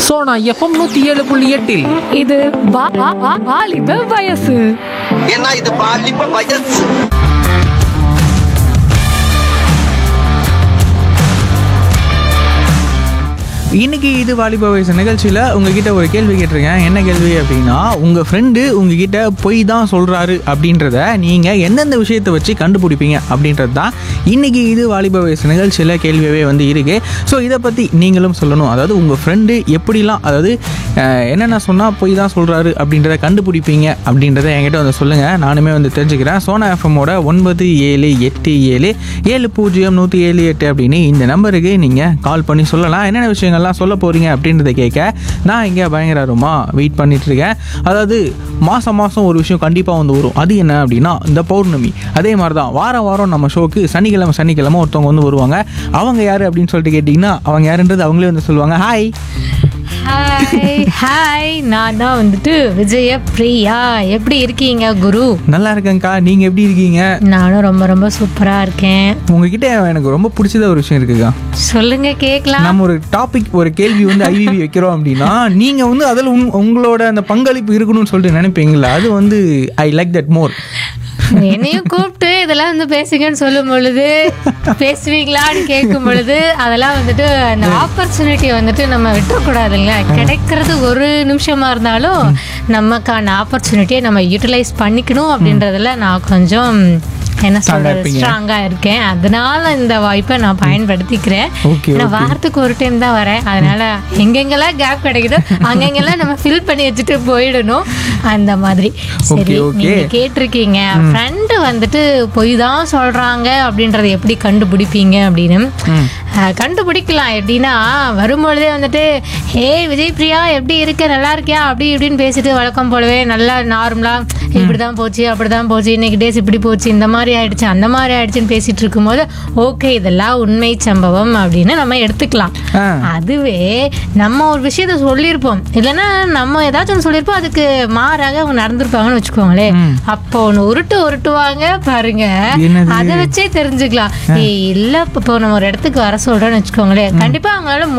Sona FM நூத்தி ஏழு புள்ளி எட்டில் இது வா- வா- வா- வாலிப வயசு ஏன்னா இது பாலிப்ப வயசு இன்னைக்கு இது வாலிப வயசு நிகழ்ச்சியில் உங்ககிட்ட ஒரு கேள்வி கேட்டிருக்கேன் என்ன கேள்வி அப்படின்னா உங்கள் ஃப்ரெண்டு உங்ககிட்ட பொய் தான் சொல்கிறாரு அப்படின்றத நீங்கள் எந்தெந்த விஷயத்தை வச்சு கண்டுபிடிப்பீங்க அப்படின்றது தான் இன்னைக்கு இது வாலிப வயசு நிகழ்ச்சியில் கேள்வியாகவே வந்து இருக்கு ஸோ இதை பற்றி நீங்களும் சொல்லணும் அதாவது உங்கள் ஃப்ரெண்டு எப்படிலாம் அதாவது அஹ், என்னென்ன சொன்னால் பொய் தான் சொல்கிறாரு அப்படின்றத கண்டுபிடிப்பீங்க அப்படின்றத என்கிட்ட வந்து சொல்லுங்கள் நானுமே வந்து தெரிஞ்சுக்கிறேன் சோனா எஃப்எம்மோட ஒன்பது ஏழு எட்டு ஏழு ஏழு பூஜ்ஜியம் நூற்றி ஏழு எட்டு அப்படின்னு இந்த நம்பருக்கு நீங்கள் கால் பண்ணி சொல்லலாம் என்னென்ன விஷயங்கள்லாம் சொல்ல போகிறீங்க அப்படின்றத கேட்க நான் இங்கே பயங்கரமா வெயிட் பண்ணிட்டு இருக்கேன் அதாவது மாதம் மாதம் ஒரு விஷயம் கண்டிப்பாக வந்து வரும் அது என்ன அப்படின்னா இந்த பௌர்ணமி அதே மாதிரி தான் வாரம் வாரம் நம்ம ஷோக்கு சனிக்கிழமை சனிக்கிழமை ஒருத்தவங்க வந்து வருவாங்க அவங்க யார் அப்படின்னு சொல்லிட்டு கேட்டிங்கன்னா அவங்க யாருன்றது அவங்களே வந்து சொல்லுவாங்க ஹாய் ஹாய் ஹாய் நான் தான் வந்துட்டு விஜய பிரியா எப்படி இருக்கீங்க குரு நல்லா இருக்கேங்க்கா நீங்கள் எப்படி இருக்கீங்க நானும் ரொம்ப ரொம்ப சூப்பரா இருக்கேன் உங்ககிட்ட எனக்கு ரொம்ப பிடிச்சத ஒரு விஷயம் இருக்குக்கா சொல்லுங்க கேக்கலாம் நம்ம ஒரு டாபிக் ஒரு கேள்வி வந்து ஐவிவி வைக்கிறோம் அப்படின்னா நீங்க வந்து அதில் உங் உங்களோட அந்த பங்களிப்பு இருக்கணும்னு சொல்லிட்டு நினைப்பீங்களா அது வந்து ஐ லைக் தட் மோர் என்னையும் கூப்பிட்டு இதெல்லாம் வந்து பேசுங்கன்னு சொல்லும் பொழுது பேசுவீங்களான்னு கேட்கும் பொழுது அதெல்லாம் வந்துட்டு அந்த ஆப்பர்ச்சுனிட்டி வந்துட்டு நம்ம விட்டுறக்கூடாதுங்க கிடைக்கிறது ஒரு நிமிஷமா இருந்தாலும் நமக்கான ஆப்பர்ச்சுனிட்டியை நம்ம யூட்டிலைஸ் பண்ணிக்கணும் அப்படின்றதுல நான் கொஞ்சம் என்ன சொல்றது இருப்பீங்க. ஸ்ட்ராங்கா இருக்கேன் அதனால இந்த வாய்ப்பை நான் பயன்படுத்திக்கிறேன் Okay, நான் okay. வாரத்துக்கு ஒரு டைம் தான் வரேன் அதனால எங்கெங்கெல்லாம் கேப் கிடைக்குதோ அங்கெங்கெல்லாம் நம்ம ஃபில் பண்ணி வச்சுட்டு போயிடணும் அந்த மாதிரி சரி Okay, okay. நீங்க கேட்டிருக்கீங்க ஃப்ரெண்டு வந்துட்டு பொய் தான் சொல்றாங்க அப்படின்றத எப்படி கண்டுபிடிப்பீங்க அப்படின்னு அஹ், கண்டுபிடிக்கலாம் எப்படின்னா வரும்பொழுதே வந்துட்டு ஹே விஜய் பிரியா எப்படி இருக்க நல்லா இருக்கியா அப்படி இப்படின்னு பேசிட்டு வழக்கம் போலவே நல்லா நார்மலா இப்படிதான் போச்சு அப்படிதான் போச்சு இன்னைக்கு டேஸ் இப்படி போச்சு இந்த மாதிரி ஆயிடுச்சு அந்த மாதிரி ஆயிடுச்சுன்னு பேசிட்டு இருக்கும்போது ஓகே இதெல்லாம் உண்மை சம்பவம் அப்படின்னு நம்ம எடுத்துக்கலாம் ஆ. அதுவே நம்ம ஒரு விஷயத்த சொல்லியிருப்போம் இல்லைன்னா நம்ம ஏதாச்சும் ஒன்று சொல்லியிருப்போம் அதுக்கு மாறாக அவங்க நடந்திருப்பாங்கன்னு வச்சுக்கோங்களேன் அப்போ ஒன்று உருட்டு உருட்டுவாங்க பாருங்க என்னது? அதை வச்சே தெரிஞ்சுக்கலாம் ஏய் இல்ல இப்போ நம்ம ஒரு இடத்துக்கு வர சொல்றோம்னு வச்சுக்கோங்களேன் கண்டிப்பா அவங்களால